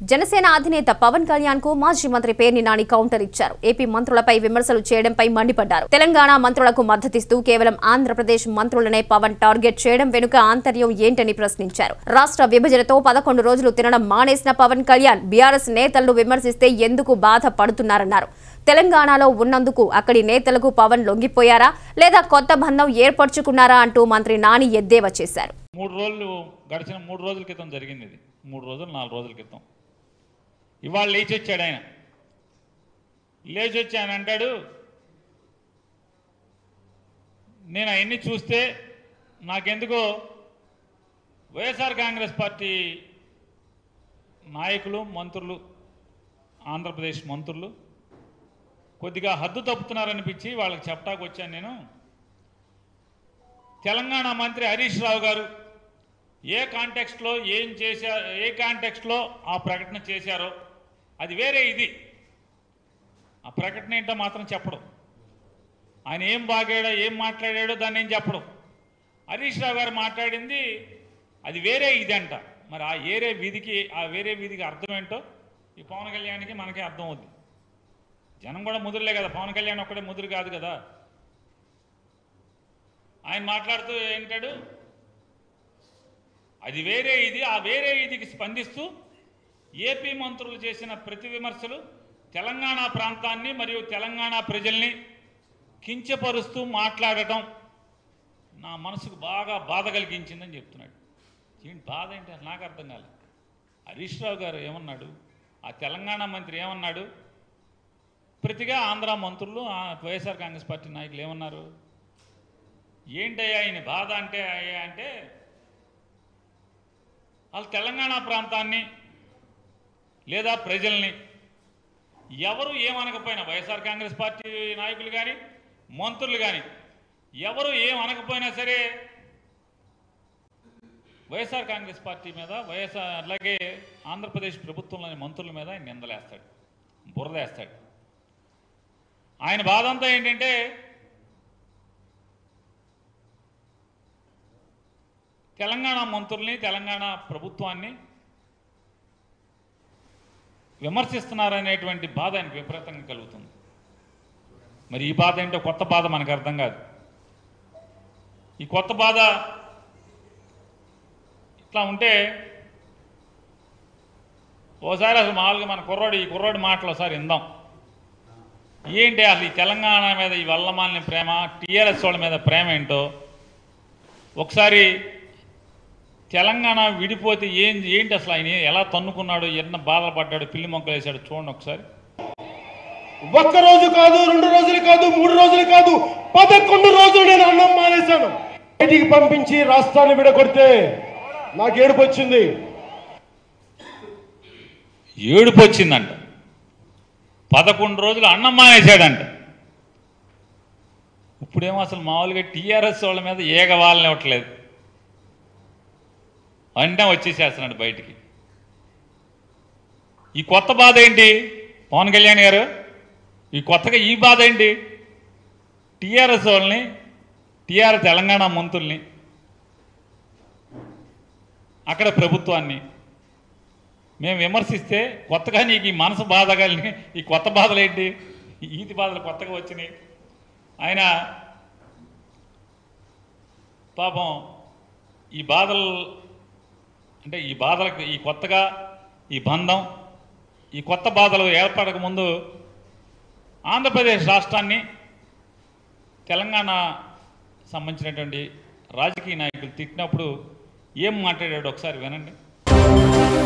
జనసేన అధినేత పవన్ కళ్యాణ్ కు మాజీ మంత్రి పేర్ని నాని కౌంటర్ ఇచ్చారు ఏపీ మంత్రులపై విమర్శలు చేయడంపై మండిపడ్డారు తెలంగాణ మంత్రులకు మద్దతిస్తూ కేవలం ఆంధ్రప్రదేశ్ మంత్రులనే పవన్ టార్గెట్ చేయడం వెనుక ఆంతర్యం ఏంటని ప్రశ్నించారు రాష్ట్ర విభజనతో పదకొండు రోజులు తినడం మానేసిన పవన్ కళ్యాణ్ బీఆర్ఎస్ నేతలను విమర్శిస్తే ఎందుకు బాధ పడుతున్నారన్నారు తెలంగాణలో ఉన్నందుకు అక్కడి నేతలకు పవన్ లొంగిపోయారా లేదా కొత్త బంధం ఏర్పరచుకున్నారా అంటూ మంత్రి నాని ఎద్దేవా చేశారు మూడు రోజులు గడిచిన మూడు రోజుల క్రితం జరిగింది ఇది మూడు రోజులు నాలుగు రోజుల క్రితం ఇవాళ లేచి వచ్చాడు ఆయన లేచి వచ్చి ఆయన అంటాడు నేను అవన్నీ చూస్తే నాకెందుకో వైఎస్ఆర్ కాంగ్రెస్ పార్టీ నాయకులు మంత్రులు ఆంధ్రప్రదేశ్ మంత్రులు కొద్దిగా హద్దు తప్పుతున్నారనిపించి వాళ్ళకి చెప్పటానికి వచ్చాను నేను తెలంగాణ మంత్రి హరీష్ రావు గారు ఏ కాంటెక్స్ట్లో ఏం చేశారు ఏ కాంటెక్స్ట్లో ఆ ప్రకటన చేశారో అది వేరే ఇది ఆ ప్రకటన ఏంటో మాత్రం చెప్పడం ఆయన ఏం బాగాడో ఏం మాట్లాడాడో దాన్ని ఏం చెప్పడం హరీష్ రావు గారు మాట్లాడింది అది వేరే ఇది అంట మరి ఆ ఏరే వీధికి ఆ వేరే వీధికి అర్థం ఏంటో ఈ పవన్ కళ్యాణ్కి మనకి అర్థం అవుద్ది జనం కూడా ముదురులే కదా పవన్ కళ్యాణ్ ఒక్కడే ముదురు కాదు కదా ఆయన మాట్లాడుతూ ఏంటాడు అది వేరే ఇది ఆ వేరే ఇదికి స్పందిస్తూ ఏపీ మంత్రులు చేసిన ప్రతి విమర్శలు తెలంగాణ ప్రాంతాన్ని మరియు తెలంగాణ ప్రజల్ని కించపరుస్తూ మాట్లాడటం నా మనసుకు బాగా బాధ కలిగించిందని చెప్తున్నాడు ఏంటి బాధ ఏంటి అసలు నాకు అర్థం కాలేదు హరీష్ రావు గారు ఏమన్నాడు ఆ తెలంగాణ మంత్రి ఏమన్నాడు ప్రతిగా ఆంధ్ర మంత్రులు ఆ వైఎస్ఆర్ కాంగ్రెస్ పార్టీ నాయకులు ఏమన్నారు ఏంటయ్యా ఆయన బాధ అంటే అయ్యా అంటే వాళ్ళు తెలంగాణ ప్రాంతాన్ని లేదా ప్రజల్ని ఎవరు ఏమనకపోయినా వైఎస్ఆర్ కాంగ్రెస్ పార్టీ నాయకులు కానీ మంత్రులు కానీ ఎవరు ఏమనకపోయినా సరే వైఎస్ఆర్ కాంగ్రెస్ పార్టీ మీద వైఎస్ఆర్ అలాగే ఆంధ్రప్రదేశ్ ప్రభుత్వంలోని మంత్రుల మీద ఆయన నిందలేస్తాడు బురదేస్తాడు ఆయన బాధ అంతా ఏంటంటే తెలంగాణ మంత్రుల్ని తెలంగాణ ప్రభుత్వాన్ని విమర్శిస్తున్నారనేటువంటి బాధ ఆయనకు విపరీతంగా కలుగుతుంది మరి ఈ బాధ ఏంటో కొత్త బాధ మనకు అర్థం కాదు ఈ కొత్త బాధ ఇట్లా ఉంటే ఓసారి అసలు మామూలుగా మన కుర్రాడు ఈ కుర్రాడు మాటలు ఒకసారి ఇందాం ఏంటి అసలు ఈ తెలంగాణ మీద ఈ వల్లమాలిన ప్రేమ టీఆర్ఎస్ వాళ్ళ మీద ప్రేమ ఏంటో ఒకసారి తెలంగాణ విడిపోతే ఏం ఏంటి అసలు ఆయన ఎలా తన్నుకున్నాడు ఎన్న బాధపడ్డాడు పిల్లి మొక్కలు వేసాడు చూడండి ఒకసారి ఒక్క రోజు కాదు రెండు రోజులు కాదు మూడు రోజులు కాదు పదకొండు రోజులు నేను అన్నం మానేశాను బయటికి పంపించి రాష్ట్రాన్ని విడగొడితే నాకు ఏడుపు వచ్చింది ఏడుపు వచ్చిందంట పదకొండు రోజులు అన్నం మానేశాడంట ఇప్పుడేమో అసలు మామూలుగా టీఆర్ఎస్ వాళ్ళ మీద ఏగ వాళ్ళనివ్వట్లేదు వెంటనే వచ్చేసేస్తున్నాడు బయటికి ఈ కొత్త బాధ ఏంటి పవన్ కళ్యాణ్ గారు ఈ కొత్తగా ఈ బాధ ఏంటి టీఆర్ఎస్ వాళ్ళని టీఆర్ తెలంగాణ మంత్రుల్ని అక్కడ ప్రభుత్వాన్ని మేము విమర్శిస్తే కొత్తగా నీకు ఈ మనసు బాధ కలిగి ఈ కొత్త బాధలు ఏంటి ఈ ఈతి బాధలు కొత్తగా వచ్చినాయి ఆయన పాపం ఈ బాధలు అంటే ఈ బాధలకు ఈ కొత్తగా ఈ బంధం ఈ కొత్త బాధలు ఏర్పడక ముందు ఆంధ్రప్రదేశ్ రాష్ట్రాన్ని తెలంగాణ సంబంధించినటువంటి రాజకీయ నాయకులు తిట్టినప్పుడు ఏం మాట్లాడాడు ఒకసారి వినండి